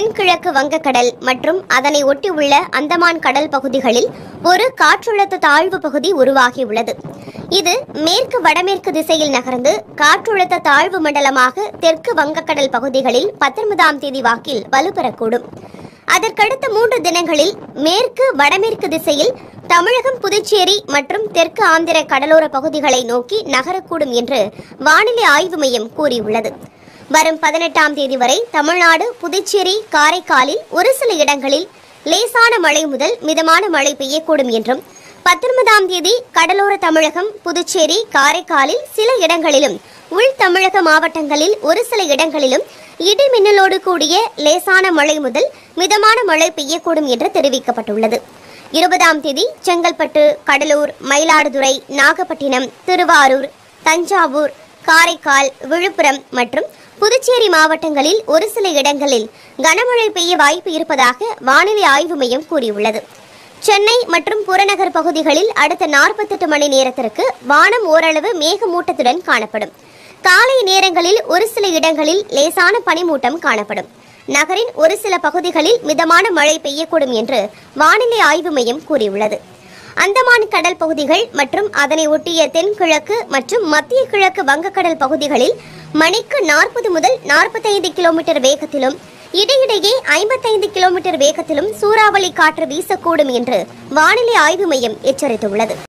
தென்கிழக்கு வங்கக்கடல் மற்றும் அதனை ஒட்டியுள்ள அந்தமான் கடல் பகுதிகளில் ஒரு காற்றழுத்த தாழ்வு பகுதி உருவாகியுள்ளது இது மேற்கு வடமேற்கு திசையில் நகர்ந்து காற்றழுத்த தாழ்வு மண்டலமாக தெற்கு வங்கக்கடல் பகுதிகளில் பத்தொன்பதாம் தேதி வாக்கில் வலுப்பெறக்கூடும் அதற்கடுத்த மூன்று தினங்களில் மேற்கு வடமேற்கு திசையில் தமிழகம் புதுச்சேரி மற்றும் தெற்கு ஆந்திர கடலோர பகுதிகளை நோக்கி நகரக்கூடும் என்று வானிலை ஆய்வு மையம் கூறியுள்ளது வரும் பதினெட்டாம் தேதி வரை தமிழ்நாடு புதுச்சேரி காரைக்காலில் ஒரு சில இடங்களில் லேசான மழை முதல் மிதமான மழை பெய்யக்கூடும் என்றும் பத்தொன்பதாம் தேதி கடலோர தமிழகம் புதுச்சேரி காரைக்காலில் சில இடங்களிலும் உள் தமிழக மாவட்டங்களில் ஒரு சில இடங்களிலும் இடி மின்னலோடு கூடிய லேசான மழை முதல் மிதமான மழை பெய்யக்கூடும் என்று தெரிவிக்கப்பட்டுள்ளது இருபதாம் தேதி செங்கல்பட்டு கடலூர் மயிலாடுதுறை நாகப்பட்டினம் திருவாரூர் தஞ்சாவூர் காரைக்கால் விழுப்புரம் மற்றும் புதுச்சேரி மாவட்டங்களில் ஒரு சில இடங்களில் கனமழை பெய்ய வாய்ப்பு இருப்பதாக வானிலை ஆய்வு மையம் கூறியுள்ளது சென்னை மற்றும் புறநகர் பகுதிகளில் அடுத்த நாற்பத்தெட்டு மணி நேரத்திற்கு வானம் ஓரளவு மேகமூட்டத்துடன் காணப்படும் காலை நேரங்களில் ஒரு சில இடங்களில் லேசான பனிமூட்டம் காணப்படும் நகரின் ஒரு சில பகுதிகளில் மிதமான மழை பெய்யக்கூடும் என்று வானிலை ஆய்வு மையம் கூறியுள்ளது அந்தமான் கடல் பகுதிகள் மற்றும் அதனை ஒட்டிய தென்கிழக்கு மற்றும் மத்திய கிழக்கு வங்கக்கடல் பகுதிகளில் மணிக்கு நாற்பது முதல் நாற்பத்தைந்து கிலோமீட்டர் வேகத்திலும் இடையிடையே ஐம்பத்தைந்து கிலோமீட்டர் வேகத்திலும் சூறாவளி காற்று வீசக்கூடும் என்று வானிலை ஆய்வு மையம் எச்சரித்துள்ளது